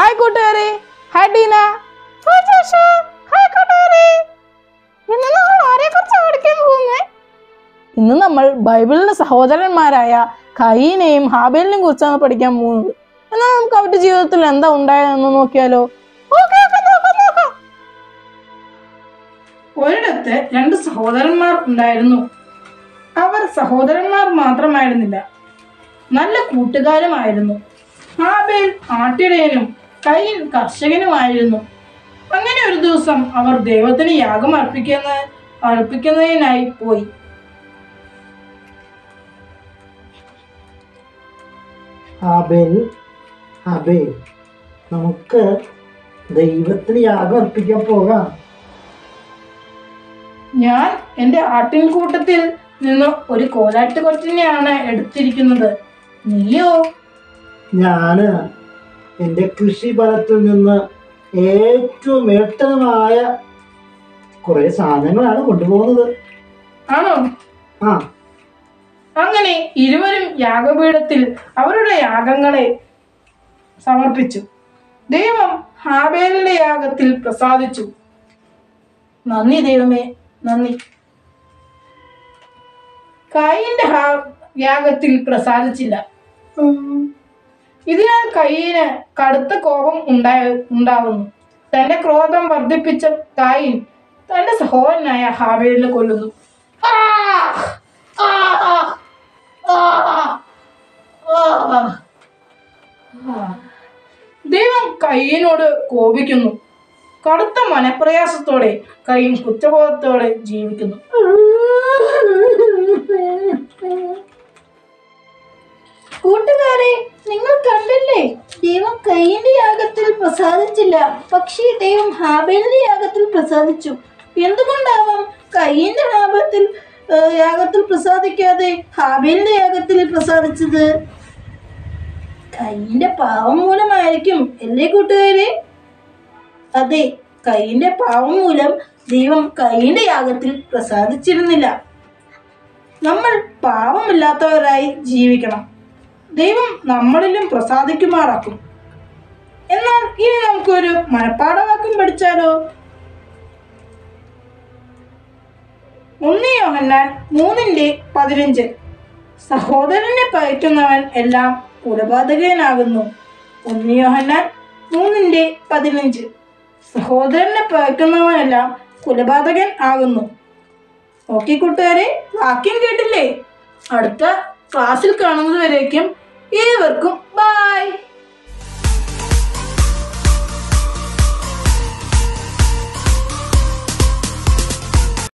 Hi കൂട്ടുകാരെ hi Deena hi Josha hi കൂട്ടുകാരെ ഇന്ന് നമ്മൾ ആരെ കുറിച്ച് പഠിക്കാൻ പോകുന്നേ ഇന്ന് നമ്മൾ ബൈബിളിലെ സഹോദരന്മാരായ കയ്യനെയും ഹാബേലിനെയും കുറിച്ചാണ് പഠിക്കാൻ പോകുന്നത് എന്നാൽ നമുക്ക് അവരുടെ ജീവിതത്തിൽ എന്താ ഉണ്ടായതെന്ന് നോക്കിയാലോ ഓക്കേ, ഓക്കേ, നോക്കാം, നോക്കാം. ഒരിടത്ത് രണ്ട് സഹോദരന്മാർ ഉണ്ടായിരുന്നു അവർ സഹോദരന്മാർ മാത്രമായിരുന്നില്ല നല്ല കൂട്ടുകാരുമായിരുന്നു ഹാബേൽ ആട്ടിടയനും കയ്യിൽ കർഷകനുമായിരുന്നു അങ്ങനെ ഒരു ദിവസം അവർ ദൈവത്തിന് യാഗം അർപ്പിക്കുന്ന അർപ്പിക്കുന്നതിനായി പോയി ഹാബേൽ ഹാബേൽ നമുക്ക് ദൈവത്തിന് യാഗം അർപ്പിക്കാൻ പോകാം ഞാൻ എൻ്റെ ആട്ടിൻകൂട്ടത്തിൽ നിന്ന് ഒരു കോലാട്ട് കൊച്ചിനെയാണ് എടുത്തിരിക്കുന്നത് നീയോ ഞാന് എൻ്റെ കൃഷിഫലത്തിൽ നിന്ന് ഏറ്റവും ഏട്ടനമായ കുറെ സാധനങ്ങളാണ് കൊണ്ടുപോകുന്നത് ആണോ ആ അങ്ങനെ ഇരുവരും യാഗപീഠത്തിൽ അവരുടെ യാഗങ്ങളെ സമർപ്പിച്ചു ദൈവം ഹാബേലിന്റെ യാഗത്തിൽ പ്രസാദിച്ചു നന്ദി ദൈവമേ നന്ദി കൈയിന്റെ യാഗത്തിൽ പ്രസാദിച്ചില്ല ഇതിനാൽ കയ്യിന് കടുത്ത കോപം ഉണ്ടായ ഉണ്ടാവുന്നു തന്റെ ക്രോധം വർദ്ധിപ്പിച്ച കായിൻ തന്റെ സഹോദരനായ ഹാബേലിനെ കൊല്ലുന്നു ആ! ആ! ആ! ആ! ആ! ദൈവം കയ്യനോട് കോപിക്കുന്നു കടുത്ത മനപ്രയാസത്തോടെ കയ്യൻ കുറ്റബോധത്തോടെ ജീവിക്കുന്നു കൂട്ടുകാരെ നിങ്ങൾ കണ്ടില്ലേ ദൈവം കയ്യിന്റെ യാഗത്തിൽ പ്രസാദിച്ചില്ല പക്ഷേ ദൈവം ഹാബേലിന്റെ യാഗത്തിൽ പ്രസാദിച്ചു എന്തുകൊണ്ടാവാം കയ്യിന്റെ ലാഭത്തിൽ ഏ, യാഗത്തിൽ പ്രസാദിക്കാതെ ഹാബേലിന്റെ യാഗത്തിൽ പ്രസാദിച്ചത് കയ്യിന്റെ പാവം മൂലമായിരിക്കും അല്ലേ കൂട്ടുകാരെ അതെ കയ്യിന്റെ പാവം മൂലം ദൈവം കയ്യിന്റെ യാഗത്തിൽ പ്രസാദിച്ചിരുന്നില്ല നമ്മൾ പാവമില്ലാത്തവരായി ജീവിക്കണം ദൈവം നമ്മളിലും പ്രസാദിക്കുമാറാക്കും എന്നാൽ ഇനി നമുക്കൊരു മനപ്പാഠവാക്യം പഠിച്ചാലോ ഒന്ന് യോഹന്നാൻ മൂന്നിന്റെ പതിനഞ്ച് സഹോദരനെ പയറ്റുന്നവൻ എല്ലാം കുലപാതകനാകുന്നു ഒന്ന് യോഹന്നാൻ മൂന്നിന്റെ പതിനഞ്ച് സഹോദരനെ പയക്കുന്നവനെല്ലാം കുലപാതകൻ ആകുന്നു ഓക്കെ കൂട്ടുകാരെ വാക്യം കേട്ടില്ലേ അടുത്ത ക്ലാസ്സിൽ കാണുന്നത് വരേക്കും ഏവർക്കും ബായ്